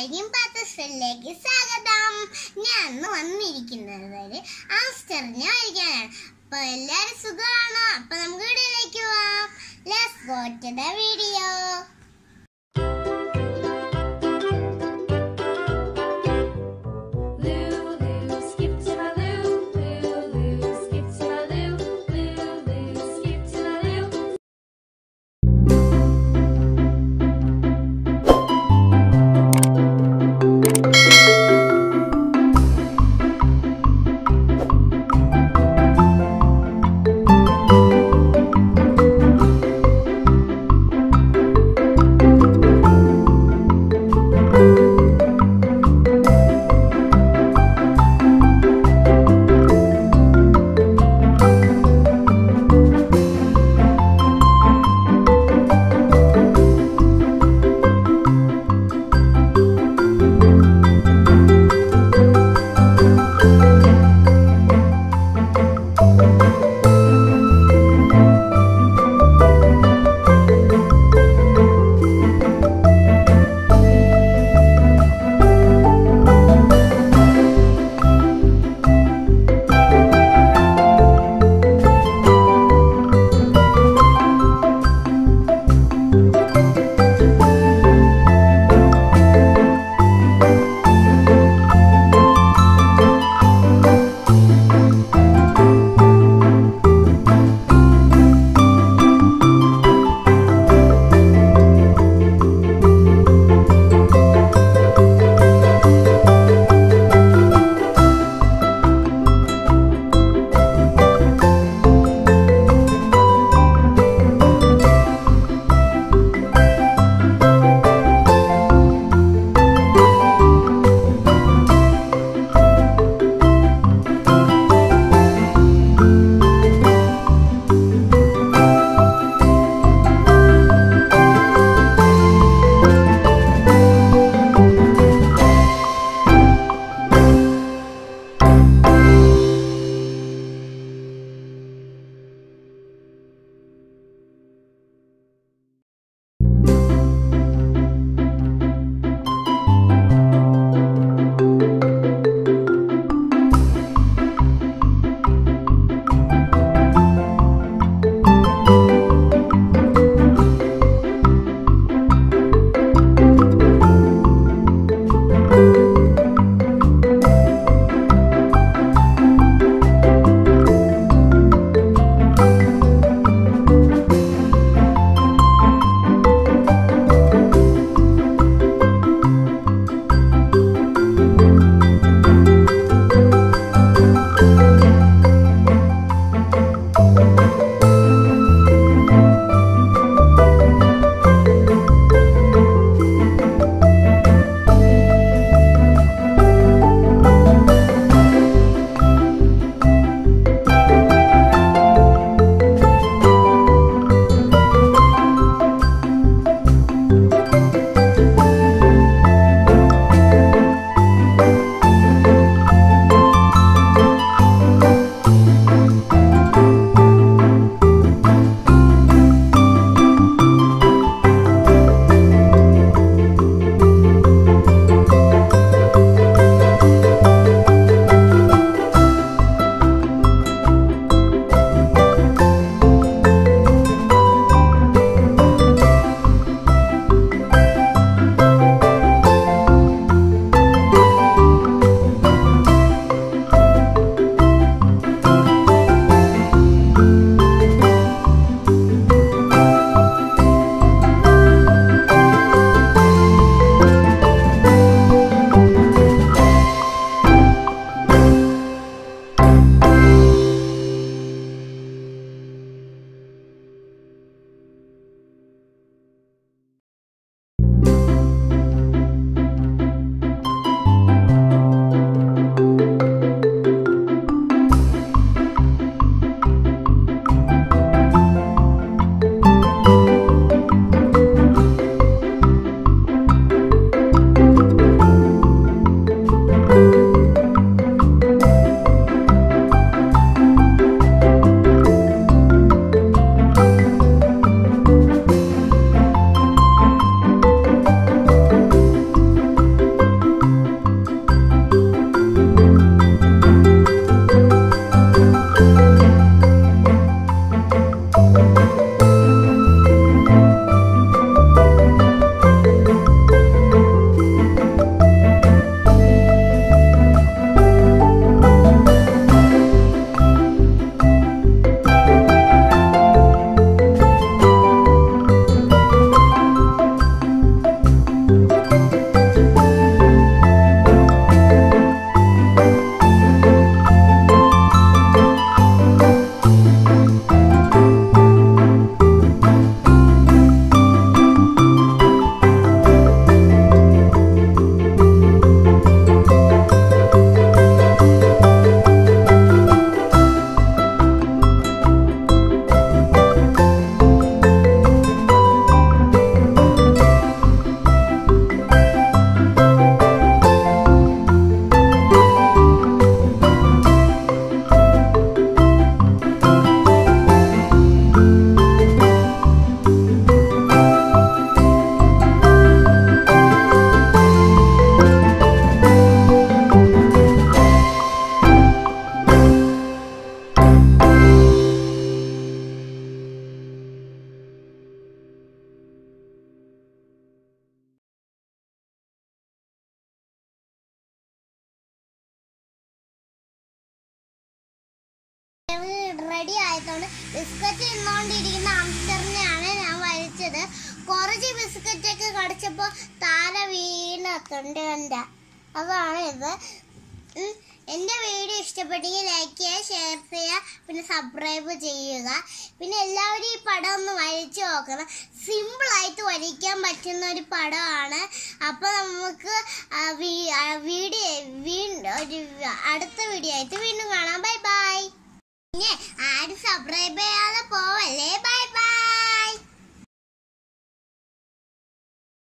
എല്ലാവർക്കും പത്തശ്വരിലേക്ക് സ്വാഗതം ഞാൻ ഇന്ന് വന്നിരിക്കുന്നത് ഒരു ആസ്റ്ററിനെ വായിക്കാനാണ് അപ്പൊ എല്ലാരും സുഖമാണോ അപ്പൊ നമുക്ക് വീഡിയോയിലേക്ക് പോവാം let's go to the video Lulu, skip to my loo. Lulu, skip to my loo. Lulu, skip to my loo. വരവ് റെഡി ആയതുകൊണ്ട് ബിസ്ക്കറ്റ് തിന്നുകൊണ്ടിരിക്കുന്ന ആംസ്റ്ററിനെയാണ് ഞാൻ വരച്ചത് കുറച്ച് ബിസ്ക്കറ്റ് ഒക്കെ കടിച്ചപ്പോൾ താര വീണത്തുണ്ട് കണ്ട അതാണ് ഇത് ഉം, എൻ്റെ വീഡിയോ ഇഷ്ടപ്പെട്ടെങ്കിൽ ലൈക്ക് ചെയ്യുക ഷെയർ ചെയ്യുക പിന്നെ സബ്സ്ക്രൈബ് ചെയ്യുക പിന്നെ എല്ലാവരും ഈ പടം ഒന്ന് വരച്ച് നോക്കണം സിമ്പിളായിട്ട് വരയ്ക്കാൻ പറ്റുന്ന ഒരു പടമാണ് അപ്പോൾ നമുക്ക് ആ വീ- ആ വീഡിയോ വീണ്ടും ഒരു അടുത്ത വീഡിയോ ആയിട്ട് വീണ്ടും കാണാം ബൈ ബൈ പിന്നെ ആരും സബ്സ്ക്രൈബ് ചെയ്യാതെ പോവല്ലേ